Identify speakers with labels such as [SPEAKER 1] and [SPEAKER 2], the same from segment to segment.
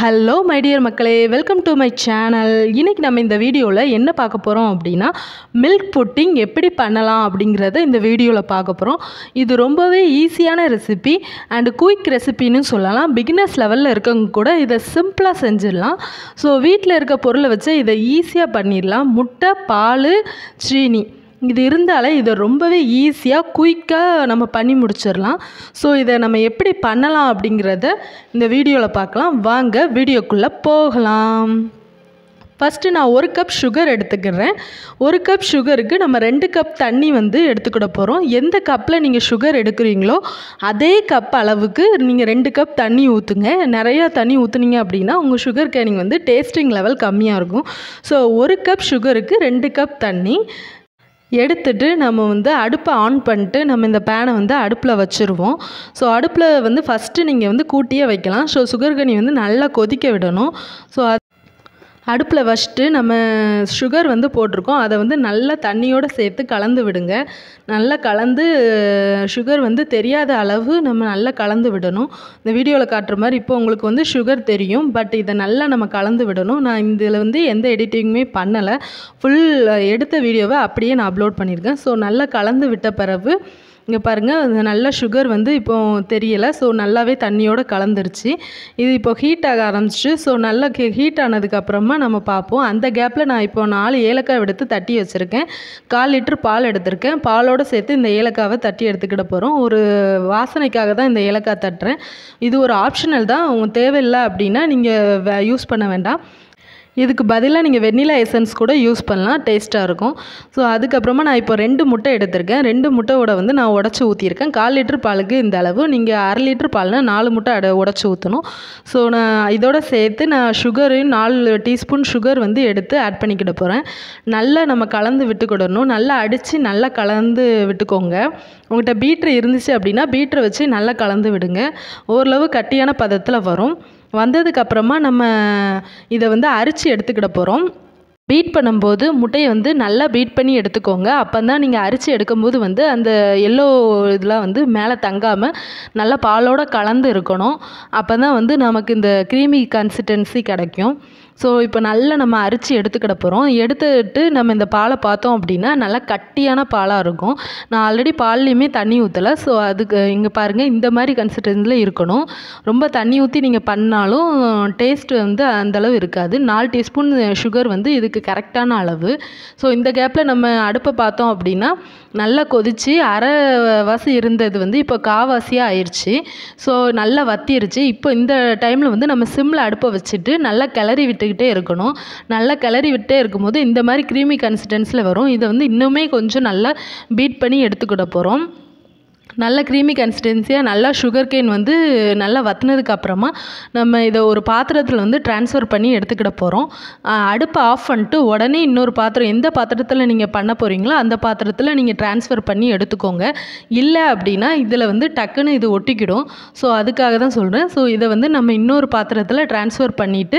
[SPEAKER 1] hello my dear மக்களே welcome to my channel இன்றைக்கி நம்ம இந்த வீடியோவில் என்ன பார்க்க போகிறோம் அப்படின்னா மில்க் புட்டிங் எப்படி பண்ணலாம் அப்படிங்கிறத இந்த வீடியோவில் பார்க்க போகிறோம் இது ரொம்பவே ஈஸியான ரெசிபி அண்டு குயிக் ரெசிபின்னு சொல்லலாம் பிகினர்ஸ் லெவலில் இருக்கவங்க கூட இதை சிம்பிளாக செஞ்சிடலாம் ஸோ வீட்டில் இருக்க பொருளை வச்சு இதை ஈஸியாக பண்ணிடலாம் முட்டை பால் சீனி இது இருந்தாலே இதை ரொம்பவே ஈஸியாக குயிக்காக நம்ம பண்ணி முடிச்சிடலாம் ஸோ இதை நம்ம எப்படி பண்ணலாம் அப்படிங்கிறத இந்த வீடியோவில் பார்க்கலாம் வாங்க வீடியோக்குள்ளே போகலாம் ஃபஸ்ட்டு நான் ஒரு கப் சுகர் எடுத்துக்கிறேன் ஒரு கப் சுகருக்கு நம்ம ரெண்டு கப் தண்ணி வந்து எடுத்துக்கிட போகிறோம் எந்த கப்பில் நீங்கள் சுகர் எடுக்கிறீங்களோ அதே கப் அளவுக்கு நீங்கள் ரெண்டு கப் தண்ணி ஊற்றுங்க நிறையா தண்ணி ஊற்றுனீங்க அப்படின்னா உங்கள் சுகர் கேனிங் வந்து டேஸ்டிங் லெவல் கம்மியாக இருக்கும் ஸோ ஒரு கப் சுகருக்கு ரெண்டு கப் தண்ணி எடுத்துட்டு நம்ம வந்து அடுப்பை ஆன் பண்ணிட்டு நம்ம இந்த பேனை வந்து அடுப்பில் வச்சுருவோம் ஸோ அடுப்பில் வந்து ஃபஸ்ட்டு நீங்கள் வந்து கூட்டியே வைக்கலாம் ஸோ சுகர் கனி வந்து நல்லா கொதிக்க விடணும் ஸோ அடுப்பில் வச்சுட்டு நம்ம சுகர் வந்து போட்டிருக்கோம் அதை வந்து நல்லா தண்ணியோடு சேர்த்து கலந்து விடுங்க நல்லா கலந்து சுகர் வந்து தெரியாத அளவு நம்ம நல்லா கலந்து விடணும் இந்த வீடியோவில் காட்டுற மாதிரி இப்போ உங்களுக்கு வந்து சுகர் தெரியும் பட் இதை நல்லா நம்ம கலந்து விடணும் நான் இதில் வந்து எந்த எடிட்டிங்குமே பண்ணலை ஃபுல் எடுத்த வீடியோவை அப்படியே நான் அப்லோட் பண்ணியிருக்கேன் ஸோ நல்லா கலந்து விட்ட பிறகு இங்கே பாருங்கள் நல்ல சுகர் வந்து இப்போ தெரியலை ஸோ நல்லாவே தண்ணியோடு கலந்துருச்சு இது இப்போ ஹீட் ஆக ஆரம்பிச்சிச்சு ஸோ நல்லா ஹீட் ஆனதுக்கப்புறமா நம்ம பார்ப்போம் அந்த கேப்பில் நான் இப்போ நாலு ஏலக்காய் எடுத்து தட்டி வச்சுருக்கேன் கால் லிட்டர் பால் எடுத்திருக்கேன் பாலோடு சேர்த்து இந்த ஏலக்காவை தட்டி எடுத்துக்கிட போகிறோம் ஒரு வாசனைக்காக தான் இந்த ஏலக்காய் தட்டுறேன் இது ஒரு ஆப்ஷனல் தான் உங்கள் தேவையில்லை அப்படின்னா நீங்கள் யூஸ் பண்ண வேண்டாம் இதுக்கு பதிலாக நீங்கள் வெண்ணிலா எசன்ஸ் கூட யூஸ் பண்ணலாம் டேஸ்ட்டாக இருக்கும் ஸோ அதுக்கப்புறமா நான் இப்போ ரெண்டு முட்டை எடுத்திருக்கேன் ரெண்டு முட்டையோட வந்து நான் உடச்சி ஊற்றியிருக்கேன் கால் லிட்டர் பாலுக்கு இந்த அளவு நீங்கள் அரை லிட்டர் பால்னால் நாலு முட்டை அட உடச்சி ஊற்றணும் ஸோ நான் இதோட சேர்த்து நான் சுகரையும் நாலு டீஸ்பூன் சுகர் வந்து எடுத்து ஆட் பண்ணிக்கிட போகிறேன் நல்லா நம்ம கலந்து விட்டுக்கிடணும் நல்லா அடித்து நல்லா கலந்து விட்டுக்கோங்க உங்கள்கிட்ட பீட்ரு இருந்துச்சு அப்படின்னா பீட்ரை வச்சு நல்லா கலந்து விடுங்க ஓரளவு கட்டியான பதத்தில் வரும் வந்ததுக்கப்புறமா நம்ம இதை வந்து அரிச்சு எடுத்துக்கிட போகிறோம் பீட் பண்ணும்போது முட்டையை வந்து நல்லா பீட் பண்ணி எடுத்துக்கோங்க அப்போ தான் நீங்கள் அரிச்சு எடுக்கும்போது வந்து அந்த எல்லோ இதெலாம் வந்து மேலே தங்காமல் நல்லா பாலோடு கலந்து இருக்கணும் அப்போ தான் வந்து நமக்கு இந்த க்ரீமி கன்சிஸ்டன்சி கிடைக்கும் ஸோ இப்போ நல்லா நம்ம அரிச்சு எடுத்துக்கிட போகிறோம் எடுத்துட்டு நம்ம இந்த பாலை பார்த்தோம் அப்படின்னா நல்லா கட்டியான பாலாக இருக்கும் நான் ஆல்ரெடி பால்லையுமே தண்ணி ஊற்றலை ஸோ அதுக்கு இங்கே பாருங்கள் இந்த மாதிரி கன்சிஸ்டன்சியில் இருக்கணும் ரொம்ப தண்ணி ஊற்றி நீங்கள் பண்ணாலும் டேஸ்ட் வந்து அந்தளவு இருக்காது நாலு டீஸ்பூன் சுகர் வந்து இதுக்கு கரெக்டான அளவு ஸோ இந்த கேப்பில் நம்ம அடுப்பை பார்த்தோம் அப்படின்னா நல்லா கொதித்து அரை வாசி இருந்தது வந்து இப்போ காவாசியாக ஆயிடுச்சு ஸோ நல்லா வத்திருச்சு இப்போ இந்த டைமில் வந்து நம்ம சிம்மில் அடுப்பை வச்சுட்டு நல்லா கிளறி விட்டுக்கிட்டே இருக்கணும் நல்லா கிளறி விட்டே இருக்கும்போது இந்த மாதிரி க்ரீமி கன்சிஸ்டன்ஸில் வரும் இதை வந்து இன்னுமே கொஞ்சம் நல்லா பீட் பண்ணி எடுத்துக்கிட போகிறோம் நல்ல க்ரீமி கன்சிஸ்டன்சியாக நல்லா சுகர் கேன் வந்து நல்லா வத்தினதுக்கு அப்புறமா நம்ம இதை ஒரு பாத்திரத்தில் வந்து ட்ரான்ஸ்ஃபர் பண்ணி எடுத்துக்கிட போகிறோம் அடுப்பை ஆஃப் பண்ணிட்டு உடனே இன்னொரு பாத்திரம் எந்த பாத்திரத்தில் நீங்கள் பண்ண போகிறீங்களோ அந்த பாத்திரத்தில் நீங்கள் ட்ரான்ஸ்ஃபர் பண்ணி எடுத்துக்கோங்க இல்லை அப்படின்னா இதில் வந்து டக்குன்னு இது ஒட்டிக்கிடும் ஸோ அதுக்காக தான் சொல்கிறேன் ஸோ இதை வந்து நம்ம இன்னொரு பாத்திரத்தில் ட்ரான்ஸ்ஃபர் பண்ணிவிட்டு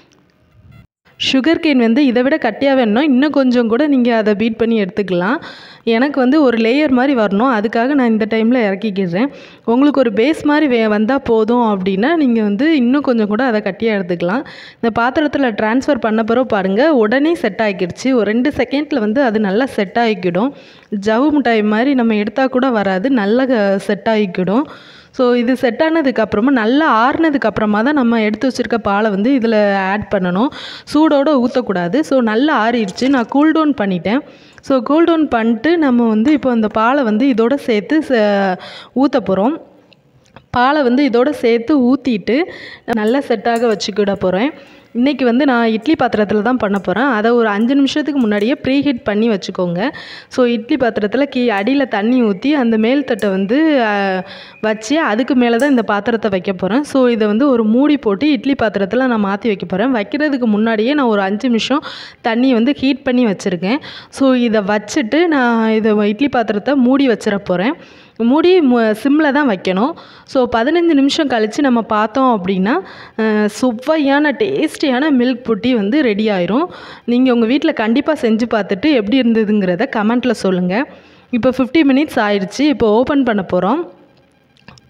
[SPEAKER 1] சுகர் கேன் வந்து இதை விட கட்டியாக வேணும் இன்னும் கொஞ்சம் கூட நீங்கள் அதை பீட் பண்ணி எடுத்துக்கலாம் எனக்கு வந்து ஒரு லேயர் மாதிரி வரணும் அதுக்காக நான் இந்த டைமில் இறக்கிக்கிறேன் உங்களுக்கு ஒரு பேஸ் மாதிரி வே வந்தால் போதும் அப்படின்னா நீங்கள் வந்து இன்னும் கொஞ்சம் கூட அதை கட்டியாக எடுத்துக்கலாம் இந்த பாத்திரத்தில் ட்ரான்ஸ்ஃபர் பண்ண பிறகு பாருங்கள் உடனே செட் ஆகிடுச்சு ஒரு ரெண்டு செகண்டில் வந்து அது நல்லா செட் ஆகிக்கிடும் ஜவு மிட்டாய் மாதிரி நம்ம எடுத்தால் கூட வராது நல்லா செட் ஆகிக்கிடும் ஸோ இது செட் ஆனதுக்கப்புறமா நல்லா ஆறுனதுக்கப்புறமா தான் நம்ம எடுத்து வச்சுருக்க பாலை வந்து இதில் ஆட் பண்ணணும் சூடோடு ஊற்றக்கூடாது ஸோ நல்லா ஆறிடுச்சு நான் கூல் டவுன் பண்ணிட்டேன் ஸோ கூல் டவுன் பண்ணிட்டு நம்ம வந்து இப்போ அந்த பாலை வந்து இதோடு சேர்த்து ஊற்ற போகிறோம் பாலை வந்து இதோடு சேர்த்து ஊற்றிட்டு நல்லா செட்டாக வச்சுக்கிட போகிறேன் இன்றைக்கி வந்து நான் இட்லி பாத்திரத்தில் தான் பண்ண போகிறேன் அதை ஒரு அஞ்சு நிமிஷத்துக்கு முன்னாடியே ப்ரீ ஹீட் பண்ணி வச்சுக்கோங்க ஸோ இட்லி பாத்திரத்தில் கீ அடியில் தண்ணி ஊற்றி அந்த மேல் தட்டை வந்து வச்சு அதுக்கு மேலே தான் இந்த பாத்திரத்தை வைக்க போகிறேன் ஸோ இதை வந்து ஒரு மூடி போட்டு இட்லி பாத்திரத்தில் நான் மாற்றி வைக்க போகிறேன் வைக்கிறதுக்கு முன்னாடியே நான் ஒரு அஞ்சு நிமிஷம் தண்ணி வந்து ஹீட் பண்ணி வச்சுருக்கேன் ஸோ இதை வச்சுட்டு நான் இதை இட்லி பாத்திரத்தை மூடி வச்சிட போகிறேன் மூடி சிம்மில் தான் வைக்கணும் ஸோ பதினஞ்சு நிமிஷம் கழித்து நம்ம பார்த்தோம் அப்படின்னா சுவையான டேஸ்டியான மில்க் புட்டி வந்து ரெடி ஆயிரும் நீங்கள் உங்கள் வீட்டில் கண்டிப்பாக செஞ்சு பார்த்துட்டு எப்படி இருந்ததுங்கிறத கமெண்ட்டில் சொல்லுங்கள் இப்போ ஃபிஃப்டி மினிட்ஸ் ஆயிடுச்சு இப்போ ஓப்பன் பண்ண போகிறோம்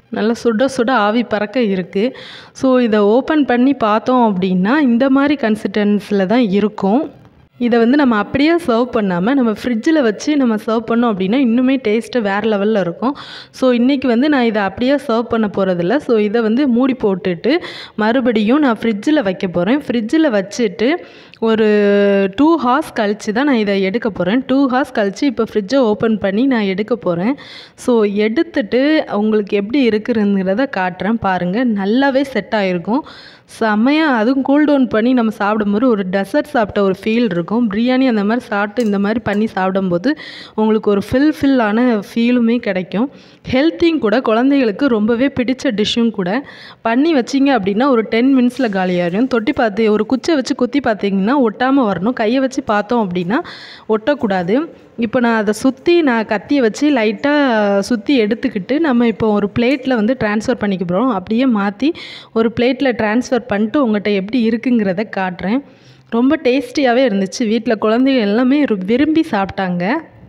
[SPEAKER 1] நல்லா சுட சுட ஆவி பறக்க இருக்குது ஸோ இதை ஓப்பன் பண்ணி பார்த்தோம் அப்படின்னா இந்த மாதிரி கன்சிஸ்டன்ஸில் தான் இருக்கும் இதை வந்து நம்ம அப்படியே சர்வ் பண்ணாமல் நம்ம ஃப்ரிட்ஜில் வச்சு நம்ம சர்வ் பண்ணோம் அப்படின்னா இன்னுமே டேஸ்ட்டு வேறு லெவலில் இருக்கும் ஸோ இன்றைக்கி வந்து நான் இதை அப்படியே சர்வ் பண்ண போகிறதில்ல ஸோ இதை வந்து மூடி போட்டுட்டு மறுபடியும் நான் ஃப்ரிட்ஜில் வைக்க போகிறேன் ஃப்ரிட்ஜில் வச்சுட்டு ஒரு டூ ஹார்ஸ் கழித்து தான் நான் இதை எடுக்க போகிறேன் டூ ஹார்ஸ் கழித்து இப்போ ஃப்ரிட்ஜை ஓப்பன் பண்ணி நான் எடுக்க போகிறேன் ஸோ எடுத்துட்டு உங்களுக்கு எப்படி இருக்குங்கிறத காட்டுறேன் பாருங்கள் நல்லாவே செட் ஆகிருக்கும் செம்மையாக அதுவும் கூல் டவுன் பண்ணி நம்ம சாப்பிடும்போது ஒரு டெசர்ட் சாப்பிட்ட ஒரு ஃபீல் இருக்கும் பிரியாணி அந்த மாதிரி சாப்பிட்டு இந்த மாதிரி பண்ணி சாப்பிடும்போது உங்களுக்கு ஒரு ஃபில் ஃபில்லான ஃபீலுமே கிடைக்கும் ஹெல்த்தியும் கூட குழந்தைகளுக்கு ரொம்பவே பிடிச்ச டிஷ்ஷும் கூட பண்ணி வச்சிங்க அப்படின்னா ஒரு டென் மினிட்ஸில் காலியாகிடும் தொட்டி பார்த்து ஒரு குச்சை வச்சு குத்தி பார்த்தீங்கன்னா ஒட்டாமல் வரணும் கையை வச்சு பார்த்தோம் அப்படின்னா ஒட்டக்கூடாது இப்போ நான் அதை சுற்றி நான் கத்தியை வச்சு லைட்டாக சுற்றி எடுத்துக்கிட்டு நம்ம இப்போ ஒரு பிளேட்டில் வந்து ட்ரான்ஸ்ஃபர் பண்ணிக்க போகிறோம் அப்படியே மாற்றி ஒரு பிளேட்டில் ட்ரான்ஸ்ஃபர் பண்ணிட்டு உங்கள்கிட்ட எப்படி இருக்குங்கிறத காட்டுறேன் ரொம்ப டேஸ்டியாகவே இருந்துச்சு வீட்டில் குழந்தைங்க எல்லாமே ரு- விரும்பி சாப்பிட்டாங்க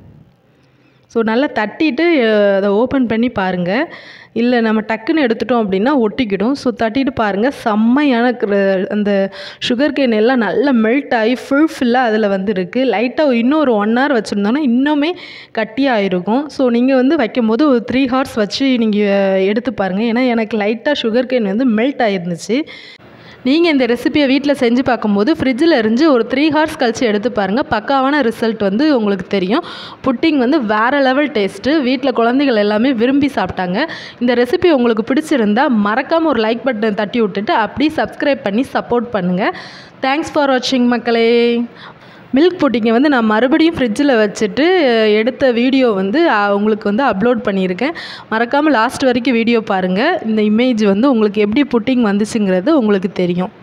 [SPEAKER 1] ஸோ நல்லா தட்டிட்டு அஹ், அதை ஓப்பன் பண்ணி பாருங்கள் இல்லை நம்ம டக்குன்னு எடுத்துட்டோம் அப்படின்னா ஒட்டிக்கிடும் ஸோ தட்டிட்டு பாருங்கள் செம்மையான கிர- அந்த சுகர் கேன் எல்லாம் நல்லா மெல்ட் ஆகி ஃபுல் ஃபில்லாக அதில் வந்து இருக்குது லைட்டாக இன்னும் ஒரு ஒன் ஹவர் வச்சுருந்தோன்னா இன்னுமே கட்டியாக இருக்கும் ஸோ நீங்கள் வந்து வைக்கும்போது ஒரு த்ரீ ஹார்ஸ் வச்சு நீங்கள் எடுத்து பாருங்கள் ஏன்னா எனக்கு லைட்டாக சுகர் கேன் வந்து மெல்ட் ஆகிருந்துச்சு நீங்கள் இந்த ரெசிபியை வீட்டில் செஞ்சு பார்க்கும்போது ஃப்ரிட்ஜில் இருந்து ஒரு த்ரீ ஹார்ஸ் கழிச்சு எடுத்து பாருங்கள் பக்காவான ரிசல்ட் வந்து உங்களுக்கு தெரியும் புட்டிங் வந்து வேறு லெவல் டேஸ்ட்டு வீட்டில் குழந்தைகள் எல்லாமே விரும்பி சாப்பிட்டாங்க இந்த ரெசிபி உங்களுக்கு பிடிச்சிருந்தா மறக்காமல் ஒரு லைக் பட்டன் தட்டி விட்டுட்டு அப்படியே சப்ஸ்கிரைப் பண்ணி சப்போர்ட் பண்ணுங்கள் தேங்க்ஸ் ஃபார் வாட்சிங் மக்களே மில்க் புட்டிங்கை வந்து நான் மறுபடியும் ஃப்ரிட்ஜில் வச்சுட்டு எடுத்த வீடியோ வந்து அஹ், உங்களுக்கு வந்து அப்லோட் பண்ணியிருக்கேன் மறக்காமல் லாஸ்ட் வரைக்கும் வீடியோ பாருங்கள் இந்த இமேஜ் வந்து உங்களுக்கு எப்படி புட்டிங் வந்துச்சுங்கிறது உங்களுக்கு தெரியும்